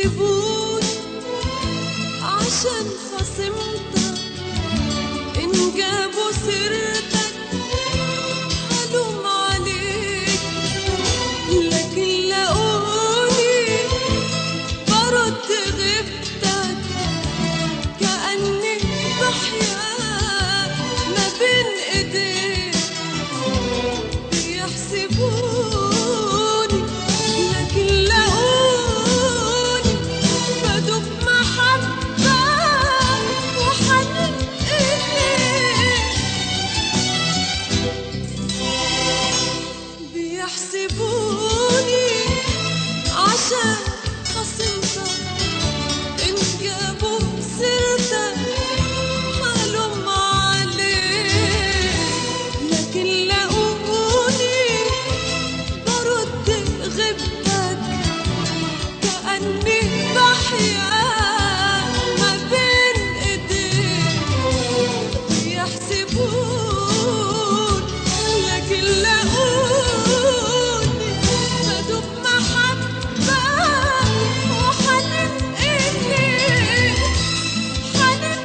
بيحسبوني عشان خصمتك إن جابوا سيرتك هلوم عليك لكن لاقوني برد غيبتك كأني بحيا ما بين ايديك بيحسبوني لكن لاقوني بدوب محبة وحنين إليك بيحسبوني عشان خصمتك إن جابوا سيرتك هلوم عليك لكن لاقوني برد غيبتك كأني بحيا ما بين ايديك يحسبون لكن لاقوني بدوب محبة وحنين إليك حنين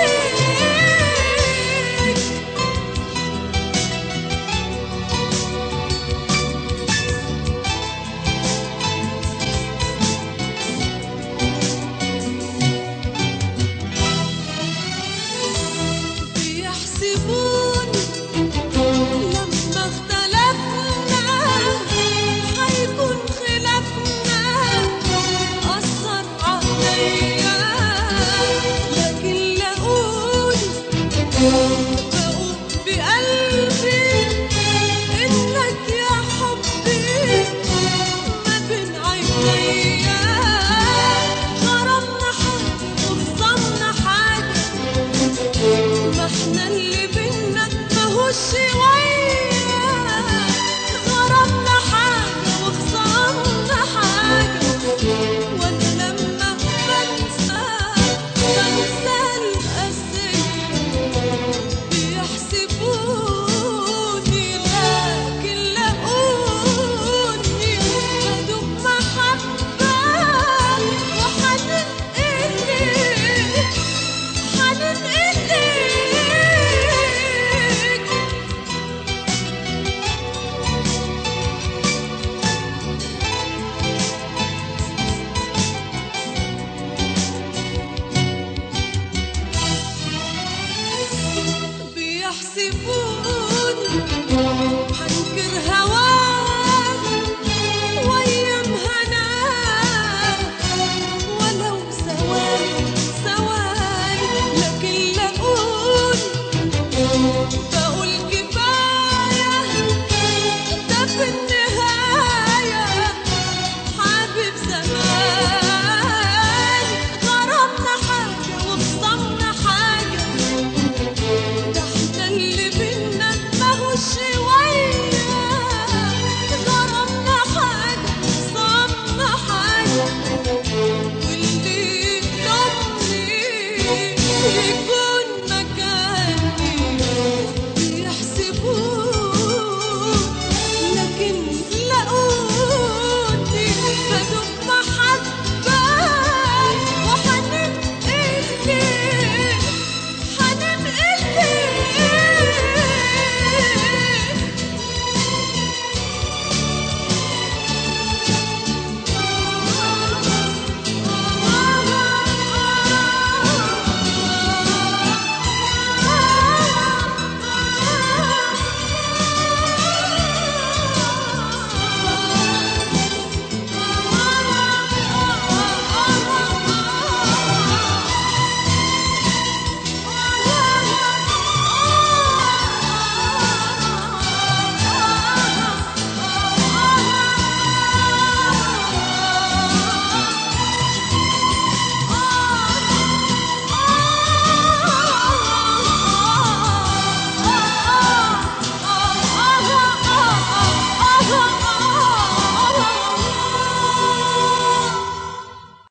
إليك بيحسبوني لما اختلفنا حيكون خلافنا أثر عليا لكن لاقوني